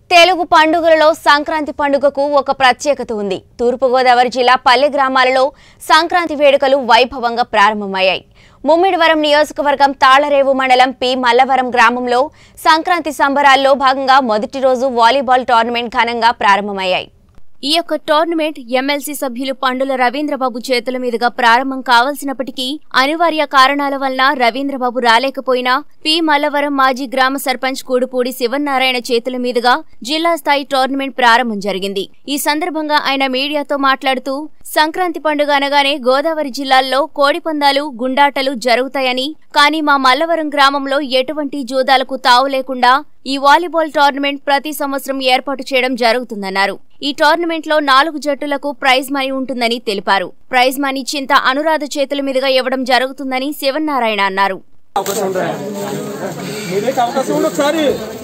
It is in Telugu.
తెలుగు పండుగలలో సంక్రాంతి పండుగకు ఒక ప్రత్యేకత ఉంది తూర్పుగోదావరి జిల్లా పల్లె గ్రామాలలో సంక్రాంతి వేడుకలు వైభవంగా ప్రారంభమయ్యాయి ముమ్మిడివరం నియోజకవర్గం తాళరేవు మండలం పి మల్లవరం గ్రామంలో సంక్రాంతి సంబరాల్లో భాగంగా మొదటి రోజు వాలీబాల్ టోర్నమెంట్ ఘనంగా ప్రారంభమయ్యాయి ఈ యొక్క టోర్నమెంట్ ఎమ్మెల్సీ సభ్యులు పండుల రవీంద్రబాబు చేతుల మీదుగా ప్రారంభం కావాల్సినప్పటికీ అనివార్య కారణాల వలన రవీంద్రబాబు రాలేకపోయినా పి మల్లవరం మాజీ గ్రామ సర్పంచ్ కూడుపూడి శివనారాయణ చేతుల మీదుగా జిల్లా స్థాయి టోర్నమెంట్ ప్రారంభం జరిగింది ఈ సందర్భంగా ఆయన మీడియాతో మాట్లాడుతూ సంక్రాంతి పండుగ అనగానే గోదావరి జిల్లాల్లో కోడిపందాలు గుండాటలు జరుగుతాయని కానీ మా మల్లవరం గ్రామంలో ఎటువంటి జూదాలకు తావు లేకుండా ఈ వాలీబాల్ టోర్నమెంట్ ప్రతి సంవత్సరం ఏర్పాటు చేయడం జరుగుతుందన్నారు ఈ టోర్నమెంట్ లో నాలుగు జట్టులకు ప్రైజ్ మనీ ఉంటుందని తెలిపారు ప్రైజ్ మనీ చింత అనురాధ చేతుల మీదుగా ఇవ్వడం జరుగుతుందని శివనారాయణ అన్నారు మీదైతే అవకాశం ఉంది ఒకసారి